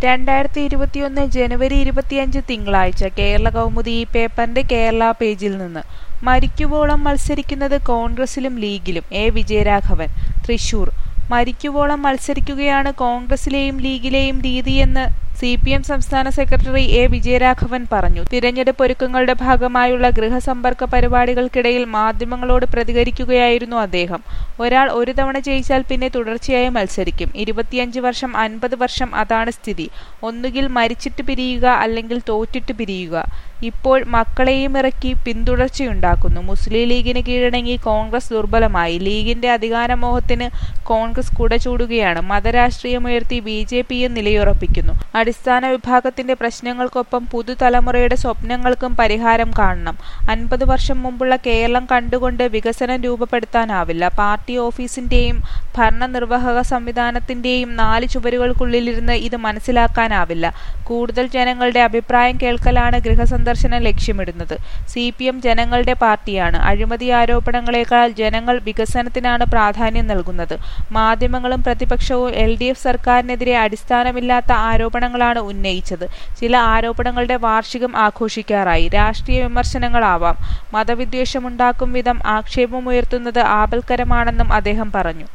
രണ്ടായിരത്തി ഇരുപത്തിയൊന്ന് ജനുവരി ഇരുപത്തിയഞ്ച് തിങ്കളാഴ്ച കേരള കൗമുദി ഈ പേപ്പറിന്റെ കേരള പേജിൽ നിന്ന് മരിക്കുവോളം മത്സരിക്കുന്നത് കോൺഗ്രസിലും ലീഗിലും എ വിജയരാഘവൻ തൃശൂർ മരിക്കുവോളം മത്സരിക്കുകയാണ് കോൺഗ്രസിലെയും ലീഗിലെയും രീതിയെന്ന് സി പി എം സംസ്ഥാന സെക്രട്ടറി എ വിജയരാഘവൻ പറഞ്ഞു തിരഞ്ഞെടുപ്പ് ഒരുക്കങ്ങളുടെ ഭാഗമായുള്ള ഗൃഹസമ്പർക്ക പരിപാടികൾക്കിടയിൽ മാധ്യമങ്ങളോട് പ്രതികരിക്കുകയായിരുന്നു അദ്ദേഹം ഒരാൾ ഒരു തവണ ജയിച്ചാൽ പിന്നെ തുടർച്ചയായി മത്സരിക്കും ഇരുപത്തിയഞ്ച് വർഷം അൻപത് വർഷം അതാണ് സ്ഥിതി ഒന്നുകിൽ മരിച്ചിട്ട് പിരിയുക അല്ലെങ്കിൽ തോറ്റിട്ട് പിരിയുക ഇപ്പോൾ മക്കളെയും ഇറക്കി പിന്തുടർച്ചയുണ്ടാക്കുന്നു മുസ്ലിം ലീഗിന് കീഴടങ്ങി കോൺഗ്രസ് ദുർബലമായി ലീഗിന്റെ അധികാരമോഹത്തിന് കോൺഗ്രസ് കുടചൂടുകയാണ് മതരാഷ്ട്രീയമുയർത്തി ബി ജെ പിയും നിലയുറപ്പിക്കുന്നു അടിസ്ഥാന വിഭാഗത്തിന്റെ പ്രശ്നങ്ങൾക്കൊപ്പം പുതുതലമുറയുടെ സ്വപ്നങ്ങൾക്കും പരിഹാരം കാണണം അൻപത് വർഷം മുമ്പുള്ള കേരളം കണ്ടുകൊണ്ട് വികസനം രൂപപ്പെടുത്താനാവില്ല പാർട്ടി ഓഫീസിന്റെയും ഭരണനിർവഹക സംവിധാനത്തിന്റെയും നാല് ചുവരുകൾക്കുള്ളിലിരുന്ന് ഇത് മനസ്സിലാക്കാനാവില്ല കൂടുതൽ ജനങ്ങളുടെ അഭിപ്രായം കേൾക്കലാണ് ഗൃഹസന്ദർശനം ലക്ഷ്യമിടുന്നത് സി പി എം ജനങ്ങളുടെ പാർട്ടിയാണ് അഴിമതി ആരോപണങ്ങളെക്കാൾ ജനങ്ങൾ വികസനത്തിനാണ് പ്രാധാന്യം നൽകുന്നത് മാധ്യമങ്ങളും പ്രതിപക്ഷവും എൽ ഡി എഫ് സർക്കാരിനെതിരെ അടിസ്ഥാനമില്ലാത്ത ആരോപണങ്ങളാണ് ഉന്നയിച്ചത് ചില ആരോപണങ്ങളുടെ വാർഷികം ആഘോഷിക്കാറായി രാഷ്ട്രീയ വിമർശനങ്ങളാവാം മതവിദ്വേഷമുണ്ടാക്കും വിധം ആക്ഷേപമുയർത്തുന്നത് ആപൽക്കരമാണെന്നും അദ്ദേഹം പറഞ്ഞു